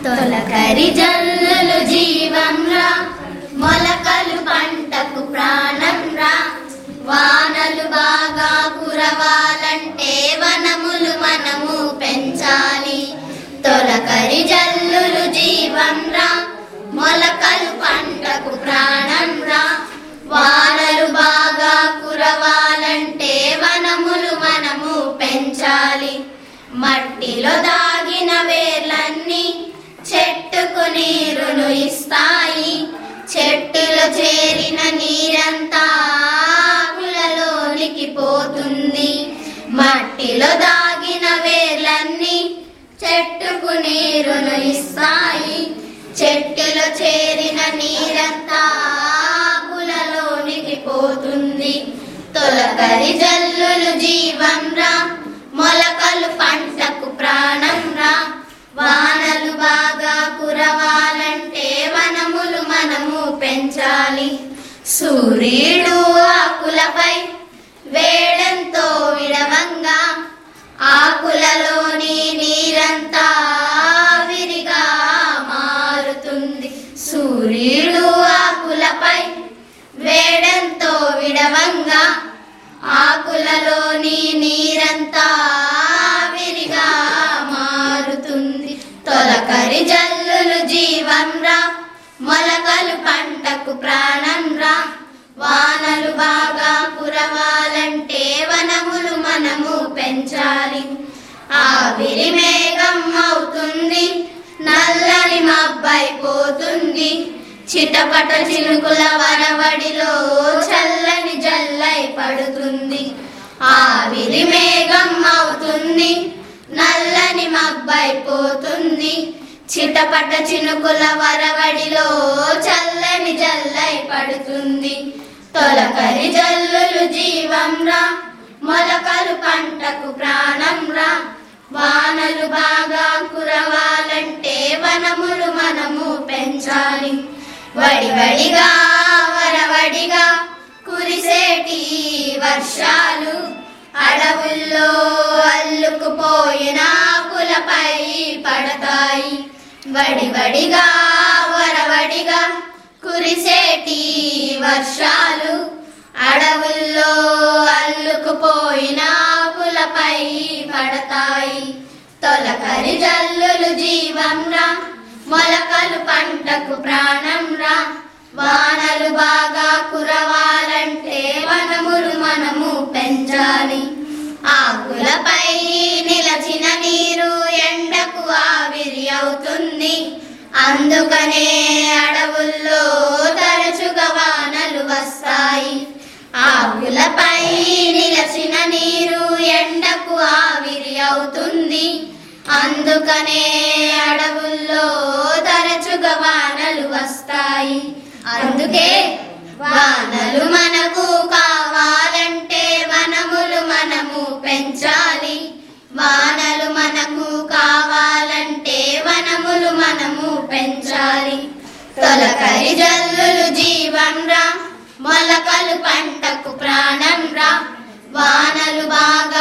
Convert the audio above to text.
తొలకరి జల్లులు జీవం రా మొలకలు పంటకు ప్రాణం రా వానలు బాగా కురవాలంటే వనములు మనము పెంచాలి తొలకరి జల్లులు జీవం రా మొలకలు పంటకు ప్రాణం రా వానలు బాగా కురవాలంటే వనములు మనము పెంచాలి మట్టిలో దాగిన వేర్లన్నీ చెట్టుకు నీరును ఇస్తాయి చెట్టులో చేరిన నీరంతా ఆకులలోనికి పోతుంది మట్టిలో దాగిన వేర్లన్నీ చెట్టుకు నీరును ఇస్తాయి చెట్టులో చేరిన నీరంతా ఆకులలోనికి పోతుంది తొలకరి జల్లులు జీవం రా మొలకలు పంటకు ప్రాణం రా వానలు బాగా కురవాలంటే వనములు మనము పెంచాలి సూర్యుడు ఆకులపై వేడంతో విడవంగా ఆకులలోని నీరంతా విరిగా మారుతుంది సూర్యుడు ఆకులపై వేడంతో విడవంగా ఆకులలోని నీరంతా విరిగా మారుతుంది తొలకరి జల్లులు జీవం రా మొలకలు పంటకు ప్రాణం రా వానలు బాగా కురవాలంటే వనములు మనము పెంచాలి ఆవిరి మేఘం అవుతుంది నల్లని మబ్బైపోతుంది చిటపట చినుకుల వరవడిలో చల్లని జల్లై పడుతుంది ఆవిరి మేఘం అవుతుంది నల్లని మబ్బైపోతుంది చిటపట చినుకుల వరవడిలో చల్లని జల్లై పడుతుంది తొలకరి జల్లులు జీవం రా మొలకలు పంటకు ప్రాణం రా వానలు బాగా కురవాలంటే వనములు మనము పెంచాలి వడివడిగా వరవడిగా కురిసేటి వర్షాలు అడవుల్లో అల్లుకుపోయిన ఆకులపై పడతాయి వడివడిగా వరవడిగా కురిసేటి వర్షాలు అడవుల్లో అల్లుకుపోయిన ఆకులపై పడతాయి తొలకరి జల్లులు జీవం రా మొలకలు పంటకు ప్రాణం రా వానలు బాగా కురవాలంటే వనములు మనము పెంచాలి ఆకులపై నిలచిన నీరు ఎండకు ఆవిరి అవుతుంది అందుకనే అడవుల్లో తరచుగా వానలు వస్తాయి ఆకులపై నిలచిన నీరు ఎండకు ఆవిరి అవుతుంది అందుకనే అడవుల్లో తరచుగా వానలు వస్తాయి అందుకే వానలు మనకు కావాలంటే వనములు మనము పెంచాలి వానలు మనకు కావాలంటే వనములు మనము పెంచాలి తొలకరి జల్లులు జీవం రా మొలకలు పంటకు ప్రాణం రా వానలు బాగా